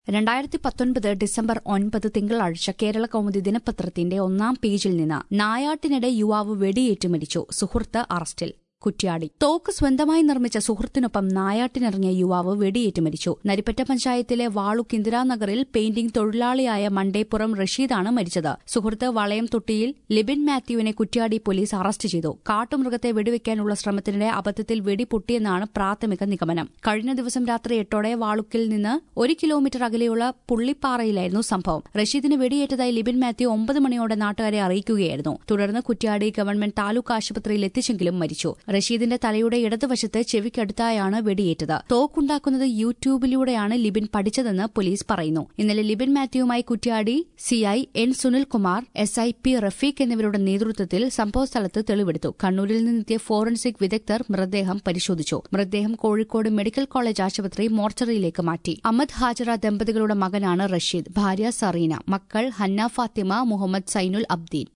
രണ്ടായിരത്തി പത്തൊൻപത് ഡിസംബർ ഒൻപത് തിങ്കളാഴ്ച കേരള കൗമുദി ദിനപത്രത്തിന്റെ ഒന്നാം പേജിൽ നിന്ന് നായാട്ടിനിടെ യുവാവ് വെടിയേറ്റ് മരിച്ചു സുഹൃത്ത് അറസ്റ്റിൽ കുറ്റ്യാടി തോക്ക് സ്വന്തമായി നിർമ്മിച്ച സുഹൃത്തിനൊപ്പം നായാട്ടിനിറങ്ങിയ യുവാവ് വെടിയേറ്റ് മരിച്ചു നരിപ്പറ്റ പഞ്ചായത്തിലെ വാളുക്ക് ഇന്ദിരാനഗറിൽ പെയിന്റിംഗ് തൊഴിലാളിയായ മണ്ടേപ്പുറം റഷീദാണ് മരിച്ചത് സുഹൃത്ത് വളയം തൊട്ടിയിൽ ലിബിൻ മാത്യുവിനെ കുറ്റ്യാടി പോലീസ് അറസ്റ്റ് ചെയ്തു കാട്ടുമൃഗത്തെ വെടിവെക്കാനുള്ള ശ്രമത്തിനിടെ അബദ്ധത്തിൽ വെടി പൊട്ടിയെന്നാണ് പ്രാഥമിക നിഗമനം കഴിഞ്ഞ ദിവസം രാത്രി എട്ടോടെ വാളുക്കിൽ നിന്ന് ഒരു കിലോമീറ്റർ അകലെയുള്ള പുള്ളിപ്പാറയിലായിരുന്നു സംഭവം റഷീദിന് വെടിയേറ്റതായി ലിബിൻ മാത്യു ഒമ്പത് മണിയോടെ നാട്ടുകാരെ അറിയിക്കുകയായിരുന്നു തുടർന്ന് കുറ്റ്യാടി ഗവൺമെന്റ് താലൂക്ക് ആശുപത്രിയിൽ എത്തിച്ചെങ്കിലും മരിച്ചു റഷീദിന്റെ തലയുടെ ഇടതുവശത്ത് ചെവിക്കടുത്തായാണ് വെടിയേറ്റത് തോക്കുണ്ടാക്കുന്നത് യൂട്യൂബിലൂടെയാണ് ലിബിൻ പഠിച്ചതെന്ന് പോലീസ് പറയുന്നു ഇന്നലെ ലിബിൻ മാത്യുവുമായി Kuttiadi CI N Sunilkumar S I P Rafeeq എന്നിവരുടെ നേതൃത്വത്തിൽ സംഭവസ്ഥലത്ത് തെളിവെടുത്തു കണ്ണൂരിൽ നിന്നെത്തിയ ഫോറൻസിക് വിദഗ്ധർ മൃതദേഹം പരിശോധിച്ചു മൃതദേഹം കോഴിക്കോട് മെഡിക്കൽ കോളേജ് ആശുപത്രി മോർച്ചറിയിലേക്ക് മാറ്റി അഹമ്മദ് ഹാജറ ദമ്പതികളുടെ മകനാണ് റഷീദ് ഭാര്യ സറീന മക്കൾ ഹന്ന ഫാത്തിമ മുഹമ്മദ് സൈനുൽ അബ്ദീൻ